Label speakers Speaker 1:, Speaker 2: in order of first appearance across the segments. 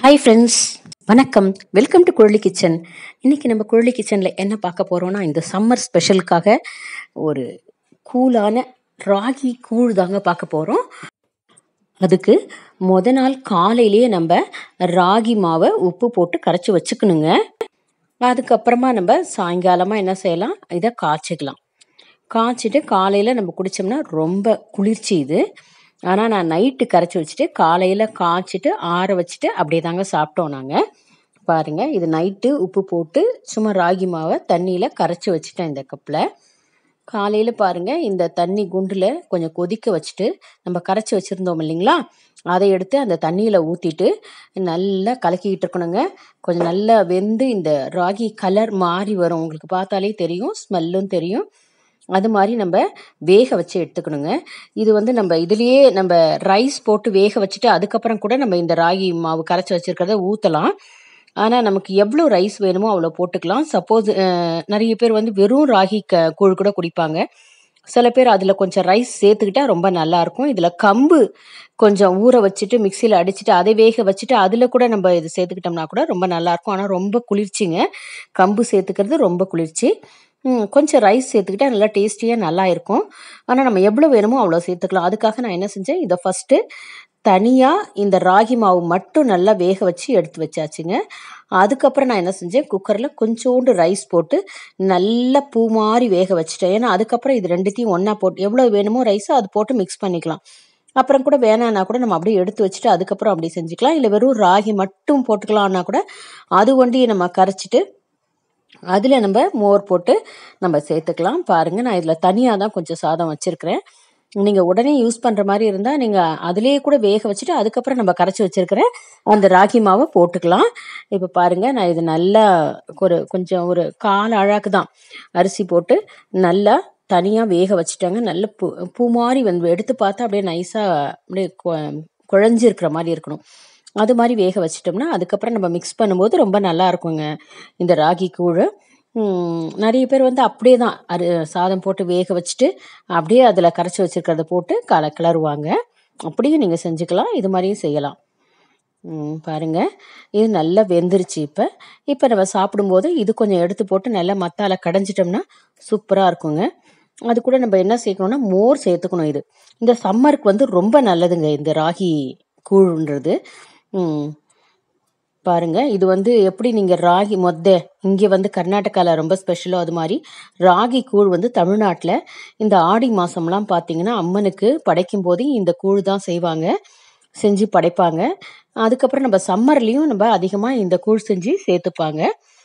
Speaker 1: hi friends வணக்கம் welcome to Kuzhali kitchen இன்னைக்கு நம்ம குழலி கிச்சனில் என்ன பார்க்க போகிறோம்னா இந்த சம்மர் ஸ்பெஷலுக்காக ஒரு கூலான ராகி கூழ் தாங்க பார்க்க போகிறோம் அதுக்கு முத நாள் காலையிலேயே நம்ம ராகி மாவை உப்பு போட்டு கரைச்சி வச்சுக்கணுங்க அதுக்கப்புறமா நம்ம சாயங்காலமாக என்ன செய்யலாம் இதை காய்ச்சிக்கலாம் காய்ச்சிட்டு காலையில் நம்ம குடித்தோம்னா ரொம்ப குளிர்ச்சி இது ஆனால் நான் நைட்டு கரைச்சி வச்சுட்டு காலையில் காய்ச்சிட்டு ஆற வச்சுட்டு அப்படியே தாங்க சாப்பிட்டோம் நாங்கள் பாருங்கள் இது நைட்டு உப்பு போட்டு சும்மா ராகி மாவை தண்ணியில் கரைச்சி வச்சுட்டேன் இந்த கப்பில் காலையில் பாருங்கள் இந்த தண்ணி குண்டில் கொஞ்சம் கொதிக்க வச்சுட்டு நம்ம கரைச்சி வச்சுருந்தோம் இல்லைங்களா அதை எடுத்து அந்த தண்ணியில் ஊற்றிட்டு நல்லா கலக்கிக்கிட்டு இருக்கணுங்க கொஞ்சம் நல்லா வெந்து இந்த ராகி கலர் மாறி வரும் உங்களுக்கு பார்த்தாலே தெரியும் ஸ்மெல்லும் தெரியும் அது மாதிரி நம்ம வேக வச்சு எடுத்துக்கணுங்க இது வந்து நம்ம இதுலேயே நம்ம ரைஸ் போட்டு வேக வச்சுட்டு அதுக்கப்புறம் கூட நம்ம இந்த ராகி மாவு கரைச்சி வச்சுருக்கிறத ஊற்றலாம் ஆனால் நமக்கு எவ்வளோ ரைஸ் வேணுமோ அவ்வளோ போட்டுக்கலாம் சப்போஸ் நிறைய பேர் வந்து வெறும் ராகி க கூழ் கூட குடிப்பாங்க சில பேர் அதில் கொஞ்சம் ரைஸ் சேர்த்துக்கிட்டா ரொம்ப நல்லாயிருக்கும் இதில் கம்பு கொஞ்சம் ஊற வச்சுட்டு மிக்சியில் அடிச்சுட்டு அதை வேக வச்சுட்டு அதில் கூட நம்ம இது சேர்த்துக்கிட்டோம்னா கூட ரொம்ப நல்லாயிருக்கும் ஆனால் ரொம்ப குளிர்ச்சிங்க கம்பு சேர்த்துக்கிறது ரொம்ப குளிர்ச்சி ம், கொஞ்சம் ரைஸ் சேர்த்துக்கிட்டா நல்லா டேஸ்டியாக நல்லா இருக்கும் ஆனால் நம்ம எவ்வளோ வேணுமோ அவ்வளோ சேர்த்துக்கலாம் அதுக்காக நான் என்ன செஞ்சேன் இதை ஃபஸ்ட்டு தனியாக இந்த ராகி மாவு மட்டும் நல்லா வேக வச்சு எடுத்து வச்சாச்சுங்க அதுக்கப்புறம் நான் என்ன செஞ்சேன் குக்கரில் கொஞ்சோண்டு ரைஸ் போட்டு நல்லா பூ மாதிரி வேக வச்சுட்டேன் ஏன்னா அதுக்கப்புறம் இது ரெண்டுத்தையும் ஒன்றா போட்டு எவ்வளோ வேணுமோ ரைஸோ அது போட்டு மிக்ஸ் பண்ணிக்கலாம் அப்புறம் கூட வேணான்னா கூட நம்ம அப்படியே எடுத்து வச்சுட்டு அதுக்கப்புறம் அப்படி செஞ்சுக்கலாம் இல்லை வெறும் ராகி மட்டும் போட்டுக்கலாம்னா கூட அது ஒண்டி நம்ம கரைச்சிட்டு அதில் நம்ம மோர் போட்டு நம்ம சேர்த்துக்கலாம் பாருங்கள் நான் இதில் தனியாக தான் கொஞ்சம் சாதம் வச்சுருக்கிறேன் நீங்கள் உடனே யூஸ் பண்ணுற மாதிரி இருந்தால் நீங்கள் அதிலேயே கூட வேக வச்சுட்டு அதுக்கப்புறம் நம்ம கரைச்சி வச்சுருக்கிற அந்த ராகி மாவை போட்டுக்கலாம் இப்போ பாருங்கள் நான் இது நல்லா ஒரு கொஞ்சம் ஒரு கால் அழாக்கு தான் அரிசி போட்டு நல்லா தனியாக வேக வச்சுட்டாங்க நல்ல பூ பூ மாதிரி வந்து எடுத்து பார்த்தா அப்படியே நைஸாக அப்படியே கொ- குழஞ்சிருக்கிற மாதிரி இருக்கணும் அது மாதிரி வேக வச்சிட்டோம்னா அதுக்கப்புறம் நம்ம மிக்ஸ் பண்ணும்போது ரொம்ப நல்லா இருக்குங்க இந்த ராகி கூழ் ம், நிறைய பேர் வந்து அப்படியே தான் அரு சாதம் போட்டு வேக வச்சுட்டு அப்படியே அதில் கரைச்சி வச்சிருக்கிறத போட்டு கல கிளறுவாங்க அப்படியும் நீங்கள் செஞ்சுக்கலாம் இது மாதிரியும் செய்யலாம் ம், பாருங்க இது நல்லா வெந்துருச்சு இப்போ இப்போ நம்ம சாப்பிடும்போது இது கொஞ்சம் எடுத்து போட்டு நல்லா மத்தால கடைஞ்சிட்டோம்னா சூப்பராக இருக்குங்க அது கூட நம்ம என்ன சேர்க்கணும்னா மோர் சேர்த்துக்கணும் இது இந்த சம்மருக்கு வந்து ரொம்ப நல்லதுங்க இந்த ராகி கூழ்ன்றது ம், பாருங்க இது வந்து எப்படி நீங்க ராகி மொத்த இங்கே வந்து கர்நாடகாவில் ரொம்ப ஸ்பெஷலோ அது மாதிரி ராகி கூழ் வந்து தமிழ்நாட்டில் இந்த ஆடி மாசம்லாம் பார்த்தீங்கன்னா அம்மனுக்கு படைக்கும் போது இந்த கூழ் தான் செய்வாங்க செஞ்சு படைப்பாங்க அதுக்கப்புறம் நம்ம சம்மர்லேயும் நம்ம அதிகமாக இந்த கூழ் செஞ்சு சேர்த்துப்பாங்க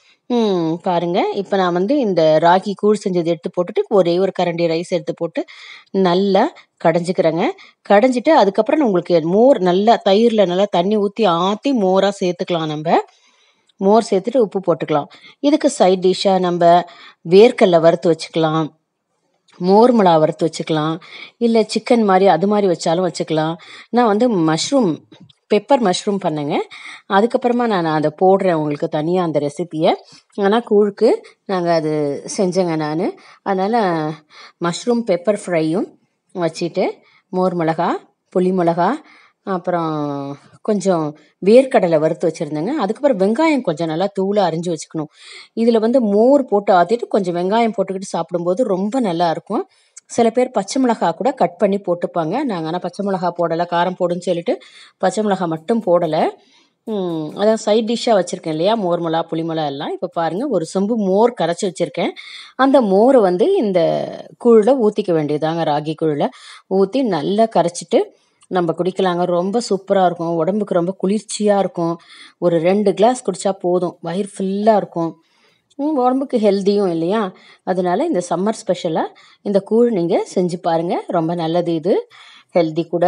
Speaker 1: ம் பாருங்க இப்போ நான் வந்து இந்த ராகி கூழ் செஞ்சது எடுத்து போட்டுட்டு ஒரே ஒரு கரண்டி ரைஸ் எடுத்து போட்டு நல்லா கடைஞ்சிக்கிறேங்க கடைஞ்சிட்டு அதுக்கப்புறம் உங்களுக்கு மோர் நல்லா தயிரில் நல்லா தண்ணி ஊற்றி ஆற்றி மோராக சேர்த்துக்கலாம் நம்ம மோர் சேர்த்துட்டு உப்பு போட்டுக்கலாம் இதுக்கு சைட் டிஷ்ஷாக நம்ம வேர்க்கடலை வறுத்து வச்சுக்கலாம் மோர் மிளகா வறுத்து வச்சுக்கலாம் இல்லை சிக்கன் மாதிரி அது மாதிரி வச்சாலும் வச்சுக்கலாம் நான் வந்து மஷ்ரூம் பெப்பர் மஷ்ரூம் பண்ணேங்க அதுக்கப்புறமா நான் அதை போடுறேன் உங்களுக்கு தனியாக அந்த ரெசிப்பியை ஆனால் கூழுக்கு நாங்கள் அது செஞ்சேங்க நான் அதனால் மஷ்ரூம் பெப்பர் ஃப்ரையும் வச்சுட்டு மோர் மிளகா புளி மிளகா அப்புறம் கொஞ்சம் வேர்க்கடலை வறுத்து வச்சுருந்தேங்க அதுக்கப்புறம் வெங்காயம் கொஞ்சம் நல்லா தூளாக அரிஞ்சு வச்சுக்கணும் இதில் வந்து மோர் போட்டு ஆற்றிட்டு கொஞ்சம் வெங்காயம் போட்டுக்கிட்டு சாப்பிடும்போது ரொம்ப நல்லா இருக்கும் சில பேர் பச்சை மிளகா கூட கட் பண்ணி போட்டுப்பாங்க நாங்கள் ஆனால் பச்சை மிளகா போடலை காரம் போடுன்னு சொல்லிட்டு பச்சை மிளகா மட்டும் போடலை ம், அதான் சைட் டிஷ்ஷாக வச்சுருக்கேன் இல்லையா மோர் மிளகா புளி மிளகா எல்லாம் இப்போ பாருங்கள் ஒரு சொம்பு மோர் கரைச்சி வச்சுருக்கேன் அந்த மோரை வந்து இந்த கூழில் ஊற்றிக்க வேண்டியதாங்க ராகி கூழில் ஊற்றி நல்லா கரைச்சிட்டு நம்ம குடிக்கலாங்க ரொம்ப சூப்பராக இருக்கும் உடம்புக்கு ரொம்ப குளிர்ச்சியாக இருக்கும் ஒரு ரெண்டு கிளாஸ் குடித்தா போதும் வயிறு ஃபுல்லாக இருக்கும் ம், உடம்புக்கு ஹெல்த்தியும் இல்லையா அதனால இந்த சம்மர் ஸ்பெஷலாக இந்த கூழ் நீங்கள் செஞ்சு பாருங்கள் ரொம்ப நல்லது இது ஹெல்தி கூட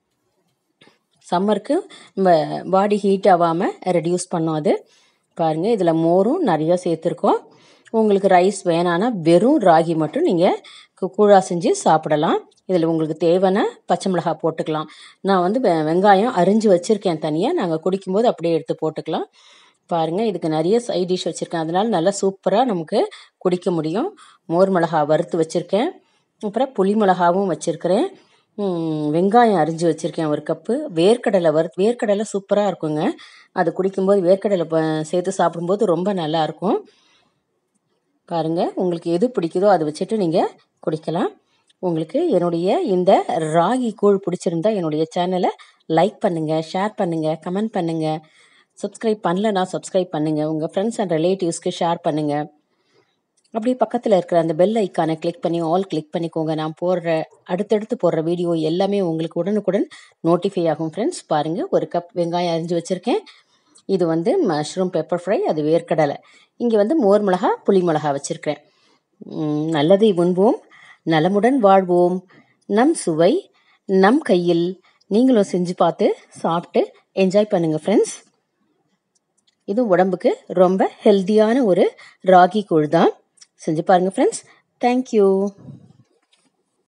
Speaker 1: சம்மருக்கு நம்ம பாடி ஹீட் ஆகாமல் ரெடியூஸ் பண்ணும் அது பாருங்கள் இதில் மோரும் நிறைய சேர்த்துருக்கோம் உங்களுக்கு ரைஸ் வேணான்னா வெறும் ராகி மட்டும் நீங்கள் கூழா செஞ்சு சாப்பிடலாம் இதில் உங்களுக்கு தேவைன்னா பச்சை மிளகாய் போட்டுக்கலாம் நான் வந்து வெ- வெங்காயம் அரிஞ்சு வச்சுருக்கேன் தனியாக நாங்கள் குடிக்கும்போது அப்படியே எடுத்து போட்டுக்கலாம் பாருங்கள் இதுக்கு நிறைய சைட் டிஷ் வச்சுருக்கேன் அதனால நல்லா சூப்பராக நமக்கு குடிக்க முடியும் மோர் மிளகா வறுத்து வச்சுருக்கேன் அப்புறம் புளி மிளகாவும் வச்சுருக்கிறேன் ம், வெங்காயம் அரிஞ்சு வச்சுருக்கேன் ஒரு கப்பு வேர்க்கடலை வறு வேர்க்கடலை சூப்பராக இருக்குங்க அது குடிக்கும்போது வேர்க்கடலை ப சேர்த்து சாப்பிடும்போது ரொம்ப நல்லா இருக்கும் பாருங்க உங்களுக்கு எது பிடிக்குதோ அதை வச்சுட்டு நீங்கள் குடிக்கலாம் உங்களுக்கு என்னுடைய இந்த ராகி கூழ் பிடிச்சிருந்தா என்னுடைய சேனலை லைக் பண்ணுங்கள் ஷேர் பண்ணுங்கள் கமெண்ட் பண்ணுங்கள் சப்ஸ்கிரைப் பண்ணலனா சப்ஸ்கிரைப் பண்ணுங்கள் உங்கள் ஃப்ரெண்ட்ஸ் அண்ட் ரிலேட்டிவ்ஸ்க்கு ஷேர் பண்ணுங்கள் அப்படியே பக்கத்தில் இருக்கிற அந்த பெல் ஐக்கானை கிளிக் பண்ணி ஆல் கிளிக் பண்ணிக்கோங்க நான் போடுற அடுத்தடுத்து போடுற வீடியோ எல்லாமே உங்களுக்கு உடனுக்குடன் நோட்டிஃபை ஆகும் ஃப்ரெண்ட்ஸ் பாருங்கள் ஒரு கப் வெங்காயம் அரிஞ்சு வச்சுருக்கேன் இது வந்து மஷ்ரூம் பெப்பர் ஃப்ரை அது வேர்க்கடலை இங்கே வந்து மோர் மிளகா புளி மிளகா வச்சுருக்கிறேன் நல்லதை உண்போம் நலமுடன் வாழ்வோம் நம் சுவை நம் கையில் நீங்களும் செஞ்சு பார்த்து சாப்பிட்டு என்ஜாய் பண்ணுங்கள் ஃப்ரெண்ட்ஸ் இது உடம்புக்கு ரொம்ப ஹெல்த்தியான ஒரு ராகி கூழ் தான் செஞ்சு பாருங்கள் ஃப்ரெண்ட்ஸ் தேங்க்யூ